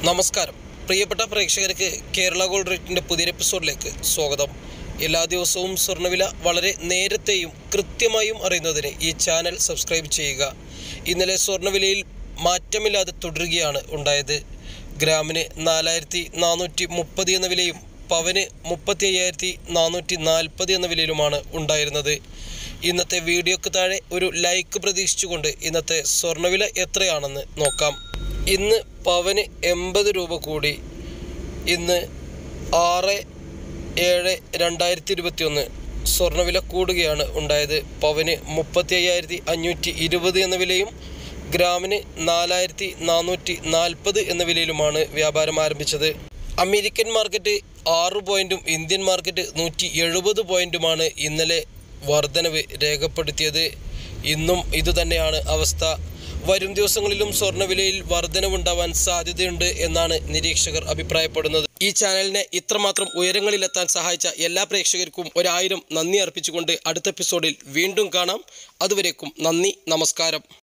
നമസ്കാരം പ്രിയപ്പെട്ട പ്രേക്ഷകർക്ക് കേരള ഗോൾഡ് റേറ്റിൻ്റെ പുതിയൊരു എപ്പിസോഡിലേക്ക് സ്വാഗതം എല്ലാ ദിവസവും സ്വർണ്ണവില വളരെ നേരത്തെയും കൃത്യമായും അറിയുന്നതിന് ഈ ചാനൽ സബ്സ്ക്രൈബ് ചെയ്യുക ഇന്നലെ സ്വർണ്ണവിലയിൽ മാറ്റമില്ലാതെ തുടരുകയാണ് ഉണ്ടായത് ഗ്രാമിന് നാലായിരത്തി നാനൂറ്റി മുപ്പത് എന്ന വിലയും പവന് മുപ്പത്തി അയ്യായിരത്തി നാനൂറ്റി നാൽപ്പത് എന്ന വിലയിലുമാണ് ഉണ്ടായിരുന്നത് ഇന്നത്തെ വീഡിയോക്ക് താഴെ ഒരു ലൈക്ക് പ്രതീക്ഷിച്ചുകൊണ്ട് ഇന്നത്തെ സ്വർണ്ണവില എത്രയാണെന്ന് നോക്കാം ഇന്ന് പവന് എൺപത് രൂപ കൂടി ഇന്ന് ആറ് ഏഴ് രണ്ടായിരത്തി ഇരുപത്തിയൊന്ന് സ്വർണ്ണവില കൂടുകയാണ് ഉണ്ടായത് പവന് മുപ്പത്തി അയ്യായിരത്തി അഞ്ഞൂറ്റി ഇരുപത് എന്ന വിലയും ഗ്രാമിന് നാലായിരത്തി നാനൂറ്റി നാൽപ്പത് എന്ന വിലയിലുമാണ് വ്യാപാരം ആരംഭിച്ചത് അമേരിക്കൻ മാർക്കറ്റ് ആറ് പോയിൻറ്റും ഇന്ത്യൻ മാർക്കറ്റ് നൂറ്റി എഴുപത് പോയിൻറ്റുമാണ് ഇന്നലെ വർധനവ് രേഖപ്പെടുത്തിയത് ഇന്നും ഇതുതന്നെയാണ് അവസ്ഥ വരും ദിവസങ്ങളിലും സ്വർണ്ണവിലയിൽ വർധനവുണ്ടാവാൻ സാധ്യതയുണ്ട് എന്നാണ് നിരീക്ഷകർ അഭിപ്രായപ്പെടുന്നത് ഈ ചാനലിനെ ഇത്രമാത്രം ഉയരങ്ങളിലെത്താൻ സഹായിച്ച എല്ലാ പ്രേക്ഷകർക്കും ഒരായിരം നന്ദി അർപ്പിച്ചുകൊണ്ട് അടുത്ത എപ്പിസോഡിൽ വീണ്ടും കാണാം അതുവരേക്കും നന്ദി നമസ്കാരം